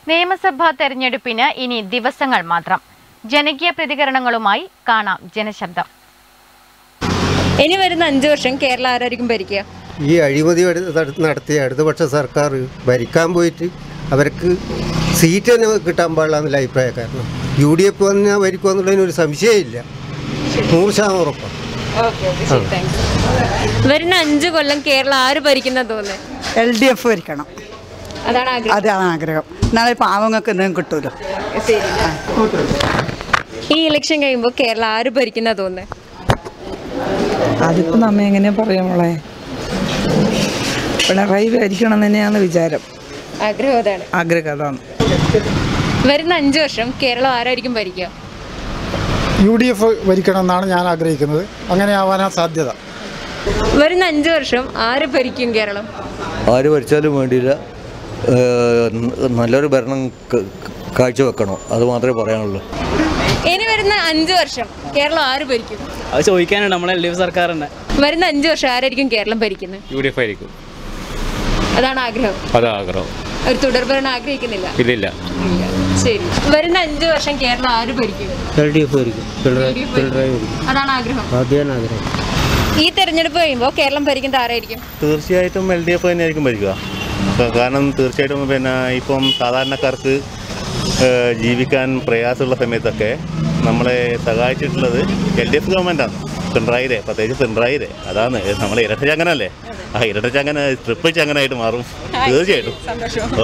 നിയമസഭാ തെരഞ്ഞെടുപ്പിന് ഇനി ദിവസങ്ങൾ മാത്രം ജനകീയ പ്രതികരണങ്ങളുമായി കാണാം ജനശബ്ദം ഇനി വരുന്ന അഞ്ചു വർഷം കേരളം ആരായിരിക്കും ഭരിക്കുക ഈ അഴിമതി എടു- നട- നടത്തിയ ഇടതുപക്ഷ സർക്കാർ ഭരിക്കാൻ പോയിട്ട് അവർക്ക് സീറ്റ് തന്നെ കിട്ടാൻ പാടില്ല എന്നുള്ള അഭിപ്രായക്കാരനാണ് യു ഡി എഫ് വന്നാൽ ഭരിക്കുക എന്നുള്ളതിന് ഒരു സംശയമില്ല നൂറ് ശതമാനം ഉറപ്പാണ് വരുന്ന അഞ്ചു കൊല്ലം കേരളം ആര് ഭരിക്കുന്ന തോന്നുന്നത് എൽ ഡി എഫ് ഭരിക്കണം അതാണ് ആഗ്രഹം അതാണ് ആഗ്രഹം എന്നാലേ പാവങ്ങൾക്ക് എന്തെങ്കിലും കിട്ടുമല്ലോ ഈ ഇലക്ഷൻ കഴിയുമ്പോൾ കേരളം ആര് ഭരിക്കുന്ന തോന്നുന്നത് അതിപ്പോൾ നമ്മ എങ്ങനെ പറയാം മോളെ പിണറായി ഭരിക്കണം തന്നെയാണ് വിചാരം ആഗ്രഹം അതാണ് ആഗ്രഹം അതാണ് വരുന്ന അഞ്ചു വർഷം കേരളം ആരായിരിക്കും ഭരിക്കുക യു ഡി എഫ് ഭരിക്കണമെന്നാണ് ഞാൻ ആഗ്രഹിക്കുന്നത് അങ്ങനെ ആവാനാണ് സാധ്യത വരുന്ന അഞ്ചു വർഷം ആര് ഭരിക്കും കേരളം ആര് ഭരിച്ചാലും വേണ്ടിയില്ല ഏഹ് നല്ലൊരു ഭരണം ക- കാഴ്ചവെക്കണം അത് മാത്രമേ പറയാനുള്ളൂ ഇനി വരുന്ന അഞ്ചു വർഷം കേരളം ആര് ഭരിക്കും അത് ചോദിക്കാനാണ് നമ്മളെ എൽ ഡി എഫ് സർക്കാർ തന്നെ വരുന്ന അഞ്ചു വർഷം ആരായിരിക്കും കേരളം ഭരിക്കുന്നത് യു ഡി എഫ് ആയിരിക്കും അതാണ് ആഗ്രഹം അതാ ആഗ്രഹം ഒരു തുടർഭരണം ആഗ്രഹിക്കുന്നില്ല ഇല്ലില്ല ശരി വരുന്ന അഞ്ചു വർഷം കേരളം ആര് ഭരിക്കും എൽ ഡി എഫ് ഭരിക്കും LDF ഭരിക്കും. അതാണ് ആഗ്രഹം അതാണ് ആഗ്രഹം ഈ തെരഞ്ഞെടുപ്പ് കഴിയുമ്പോൾ കേരളം ഭരിക്കുന്നത് ആരായിരിക്കും തീർച്ചയായിട്ടും എൽ ഡി എഫ് തന്നെയായിരിക്കും ഭരിക്കുക ക- കാരണം തീർച്ചയായിട്ടും പിന്നെ ഇപ്പം സാധാരണക്കാർക്ക് ഏഹ്, ജീവിക്കാൻ പ്രയാസമുള്ള സമയത്തൊക്കെ നമ്മളെ സഹായിച്ചിട്ടുള്ളത് എൽ ഡി എഫ് ഗവൺമെൻറ്റാണ് പിണറായിരെ പ്രത്യേകിച്ച് പിണറായിരെ അതാണ് നമ്മളെ ഇരട്ട ചങ്ങനല്ലേ ആ ഇരട്ട ചങ്ങന ട്രിപ്പിൾ ചങ്ങനായിട്ട് മാറും തീർച്ചയായിട്ടും